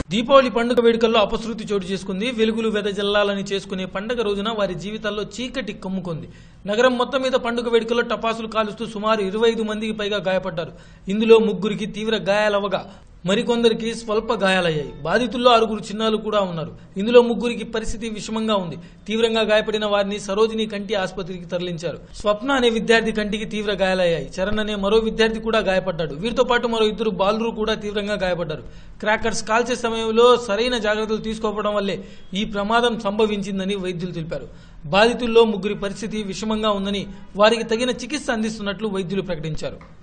దీపావళి పండుగ వేడుకల్లో అపశృతి చోటు చేసుకుంది వెలుగులు వెదజల్లాలని చేసుకునే పండుగ రోజున వారి జీవితాల్లో చీకటి కమ్ముకుంది నగరం మొత్తం మీద పండుగ వేడుకల్లో టపాసులు కాలుస్తూ సుమారు ఇరవై ఐదు మందికి పైగా గాయపడ్డారు ఇందులో ముగ్గురికి తీవ్ర గాయాలవగా మరికొందరికి స్వల్ప గాయాలయ్యాయి బాధితుల్లో ఆరుగురు చిన్నాలు కూడా ఉన్నారు ఇందులో ముగ్గురికి పరిస్థితి విషమంగా ఉంది తీవ్రంగా గాయపడిన వారిని సరోజిని కంటి ఆసుపత్రికి తరలించారు స్వప్న అనే విద్యార్థి కంటికి తీవ్ర గాయాలయ్యాయి చరణ్ అనే మరో విద్యార్థి కూడా గాయపడ్డాడు వీరితో పాటు మరో ఇద్దరు బాలురు కూడా తీవ్రంగా గాయపడ్డారు క్రాకర్స్ కాల్చే సమయంలో సరైన జాగ్రత్తలు తీసుకోవడం వల్లే ఈ ప్రమాదం సంభవించిందని వైద్యులు తెలిపారు బాధితుల్లో ముగ్గురి పరిస్థితి విషమంగా ఉందని వారికి తగిన చికిత్స అందిస్తున్నట్లు వైద్యులు ప్రకటించారు